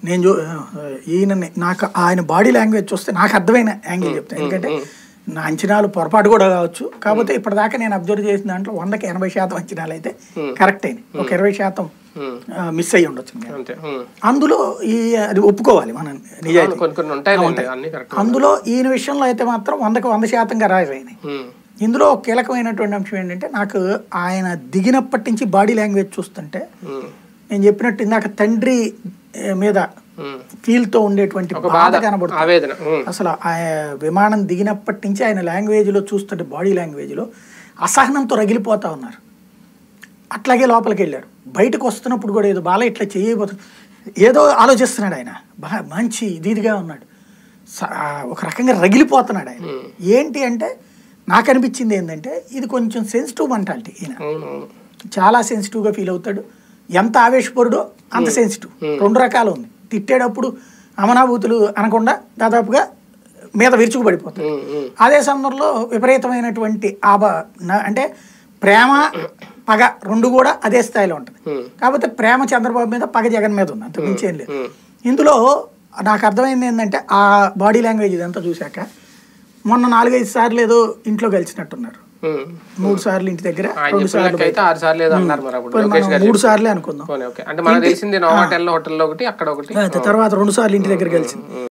నేను చూ ఈయన నాకు ఆయన బాడీ లాంగ్వేజ్ చూస్తే నాకు అర్థమైన యాంగిల్ చెప్తాను ఎందుకంటే నా అంచనాలు పొరపాటు కూడా కావచ్చు కాకపోతే ఇప్పటిదాకా నేను అబ్జర్వ్ చేసిన దాంట్లో వందకి ఎనభై శాతం అంచనాలు అయితే కరెక్ట్ అయినాయి ఒక ఇరవై శాతం ఉమ్, మిస్ అయ్యి ఉండొచ్చు ఇంకా. అంతే ఉమ్. అందులో ఈ అది ఒప్పుకోవాలి మనం నిజాయితీ అవును, కొన్ని కొన్ని ఉంటాయి అన్ని కరెక్ట్ అందులో ఈయన విషయంలో అయితే మాత్రం వందకి వంద శాతంగా రాజైనాయి ఉమ్, ఇందులో ఒక కీలకమైనటువంటి అంశం ఏంటంటే నాకు ఆయన దిగినప్పటి నుంచి బాడీ లాంగ్వేజ్ చూస్తుంటే ఉమ్, నేను చెప్పినట్టు ఇందాక తండ్రి ఏ, మీద ఉమ్. ఫీల్తో ఉండేటువంటి ఒక బాధ బాధ కనబడుతుంది ఆవేదన ఉమ్, అసలు ఆ విమానం దిగినప్పటి నుంచి ఆయన లాంగ్వేజ్లో చూస్తుంటే బాడీ లాంగ్వేజ్లో అసహనంతో రగిలిపోతా ఉన్నారు అట్లాగే లోపలికి వెళ్ళారు బయటకు వస్తున్నప్పుడు కూడా ఏదో బాల ఇట్లా చేయబోతుంది ఏదో ఆలోచిస్తున్నాడు ఆయన బా మంచి ఇదిగా ఉన్నాడు స- ఆ, ఒక రకంగా రగిలిపోతున్నాడు ఆయన ఏంటి అంటే నాకు అనిపించింది ఏంటంటే ఇది కొంచెం సెన్సిటివ్ మెంటాలిటీ ఈయన అవును అవును చాలా సెన్సిటివ్గా ఫీల్ అవుతాడు ఎంత ఆవేశపరుడో అంత సెన్సిటివ్ రెండు రకాలు ఉంది తిట్టేటప్పుడు అమనాభూతులు అనకుండా దాదాపుగా మీద విరుచుకుపడిపోతాడు ఉమ్, ఉమ్, అదే సందర్భంలో విపరీతమైనటువంటి ఆబ న- అంటే ప్రేమ పగ రెండు కూడా అదే స్థాయిలో ఉంటుంది ఉమ్, కాకపోతే ప్రేమ చంద్రబాబు మీద పగ జగన్ మీద ఉంది అంత మించి ఏం లేదు ఉమ్. ఇందులో నాకు అర్థమైంది ఏంటంటే ఆ బాడీ లాంగ్వేజ్ ఇదంతా చూశాక మొన్న నాలుగైదు సార్లు ఏదో ఇంట్లో కలిసినట్టున్నారు ఉమ్. మూడు సార్లు ఇంటి దగ్గర ఆయన రెండు సార్లు చెప్పినట్టు అయితే ఆరు సార్లు ఏదో అన్నారు మరి అప్పుడు పోనీ లోకేష్ మనం గారు మూడు సార్లే అనుకుందాం పోనీ, ఓకే అంటే మనకు తెలిసింది నోవాటెల్ హోటల్లో ఒకటి అక్కడ ఒకటి తర్వాత రెండు సార్లు ఇంటి దగ్గర కలిసింది